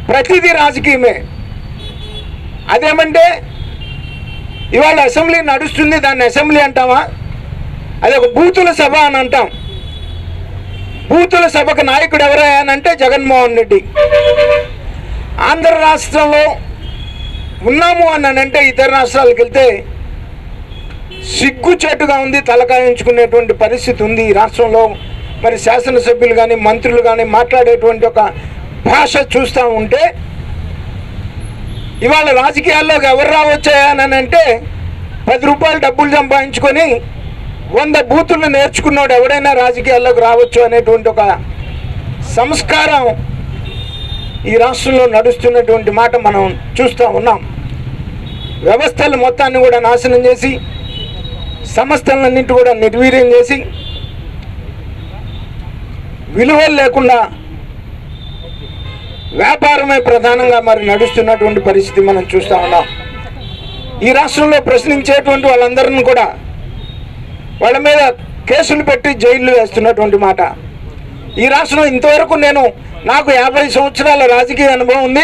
ప్రతిదీ రాజకీయమే అదేమంటే ఇవాళ అసెంబ్లీ నడుస్తుంది దాన్ని అసెంబ్లీ అంటామా అది ఒక బూతుల సభ అని అంటాం బూతుల సభకు నాయకుడు ఎవరయ్యా అని అంటే జగన్మోహన్ రెడ్డి ఆంధ్ర రాష్ట్రంలో ఉన్నాము అని అంటే ఇతర రాష్ట్రాలకు వెళ్తే సిగ్గుచేటుగా ఉంది తలకాయించుకునేటువంటి పరిస్థితి ఉంది ఈ రాష్ట్రంలో మరి శాసనసభ్యులు కానీ మంత్రులు కానీ మాట్లాడేటువంటి ఒక భాష చూస్తూ ఉంటే ఇవాళ రాజకీయాల్లోకి ఎవరు రావచ్చాయని అంటే పది రూపాయలు డబ్బులు సంపాదించుకొని వంద బూతులు నేర్చుకున్నాడు ఎవడైనా రాజకీయాల్లోకి రావచ్చు అనేటువంటి ఒక సంస్కారం ఈ రాష్ట్రంలో నడుస్తున్నటువంటి మాట మనం చూస్తూ ఉన్నాం వ్యవస్థలు మొత్తాన్ని కూడా నాశనం చేసి సంస్థలన్నింటి కూడా నిర్వీర్యం చేసి విలువలు లేకుండా వ్యాపారమే ప్రధానంగా మరి నడుస్తున్నటువంటి పరిస్థితి మనం చూస్తూ ఉన్నాం ఈ రాష్ట్రంలో ప్రశ్నించేటువంటి వాళ్ళందరిని కూడా వాళ్ళ మీద కేసులు పెట్టి జైల్లో వేస్తున్నటువంటి మాట ఈ రాష్ట్రం ఇంతవరకు నేను నాకు యాభై సంవత్సరాల రాజకీయ అనుభవం ఉంది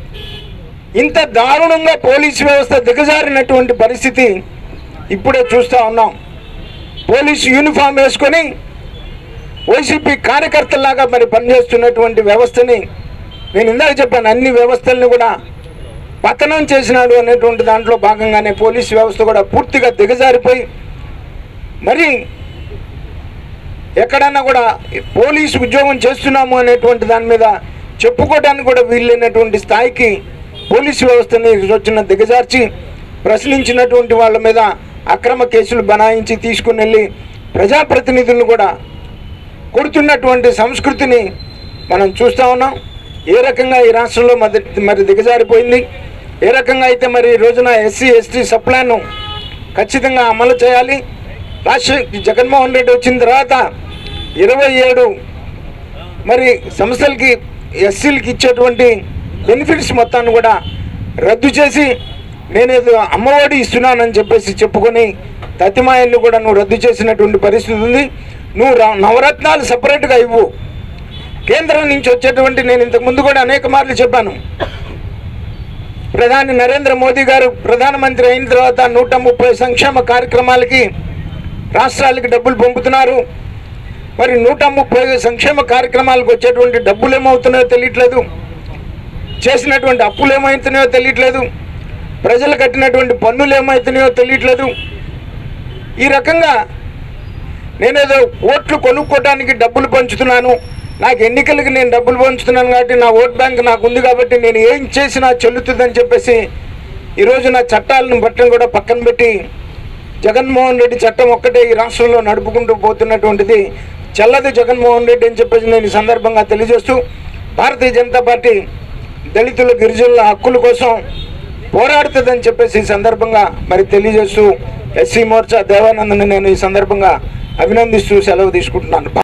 ఇంత దారుణంగా పోలీసు వ్యవస్థ దిగజారినటువంటి పరిస్థితి ఇప్పుడే చూస్తూ ఉన్నాం పోలీసు యూనిఫామ్ వేసుకొని వైసీపీ కార్యకర్తలాగా మరి పనిచేస్తున్నటువంటి వ్యవస్థని నేను ఇందాక చెప్పాను అన్ని వ్యవస్థల్ని కూడా పతనం చేసినాడు అనేటువంటి దాంట్లో భాగంగానే పోలీసు వ్యవస్థ కూడా పూర్తిగా దిగజారిపోయి మరి ఎక్కడన్నా కూడా పోలీసు ఉద్యోగం చేస్తున్నాము అనేటువంటి దాని మీద చెప్పుకోవడానికి కూడా వీలైనటువంటి స్థాయికి పోలీసు వ్యవస్థని వచ్చిన దిగజార్చి ప్రశ్నించినటువంటి వాళ్ళ మీద అక్రమ కేసులు బనాయించి తీసుకుని వెళ్ళి ప్రజాప్రతినిధులను కూడా కొడుతున్నటువంటి సంస్కృతిని మనం చూస్తూ ఉన్నాం ఏ రకంగా ఈ రాష్ట్రంలో మరి మరి దిగజారిపోయింది ఏ రకంగా అయితే మరి ఈ రోజున ఎస్సీ ఎస్టీ సప్లాను ఖచ్చితంగా అమలు చేయాలి రాష్ట్ర జగన్మోహన్ రెడ్డి వచ్చిన తర్వాత ఇరవై ఏడు మరి సంస్థలకి ఎస్సీలకి ఇచ్చేటువంటి బెనిఫిట్స్ మొత్తాన్ని కూడా రద్దు చేసి నేనేదో అమ్మఒడి ఇస్తున్నానని చెప్పేసి చెప్పుకొని తతిమాయల్ని కూడా నువ్వు రద్దు చేసినటువంటి పరిస్థితి ఉంది నువ్వు రా- నవరత్నాలు సపరేట్గా ఇవ్వు కేంద్రం నుంచి వచ్చేటువంటి నేను ఇంతకు ముందు కూడా అనేక మార్లు చెప్పాను ప్రధాని నరేంద్ర మోదీ గారు ప్రధానమంత్రి అయిన తర్వాత నూట ముప్పై సంక్షేమ కార్యక్రమాలకి రాష్ట్రాలకి డబ్బులు పంపుతున్నారు మరి నూట ముప్పై సంక్షేమ కార్యక్రమాలకు వచ్చేటువంటి డబ్బులు ఏమవుతున్నాయో తెలియట్లేదు చేసినటువంటి అప్పులు ఏమవుతున్నాయో తెలియట్లేదు ప్రజలు కట్టినటువంటి పన్నులు ఏమవుతున్నాయో తెలియట్లేదు ఈ రకంగా నేనేదో ఓట్లు కొనుక్కోవడానికి డబ్బులు పంచుతున్నాను నాకు ఎన్నికలకి నేను డబ్బులు పంచుతున్నాను కాబట్టి నా ఓట్ బ్యాంక్ నాకు ఉంది కాబట్టి నేను ఏం చేసినా చెల్లుతుందని చెప్పేసి ఈరోజు నా చట్టాలను బట్టను కూడా పక్కన పెట్టి జగన్మోహన్ రెడ్డి చట్టం ఒక్కటే ఈ రాష్ట్రంలో నడుపుకుంటూ పోతున్నటువంటిది చల్లది జగన్మోహన్ రెడ్డి అని చెప్పేసి నేను ఈ సందర్భంగా తెలియజేస్తూ భారతీయ జనతా పార్టీ దళితుల గిరిజనుల హక్కుల కోసం పోరాడుతుందని చెప్పేసి ఈ సందర్భంగా మరి తెలియజేస్తూ ఎస్సీ మోర్చా దేవానందని నేను ఈ సందర్భంగా అభినందిస్తూ సెలవు తీసుకుంటున్నాను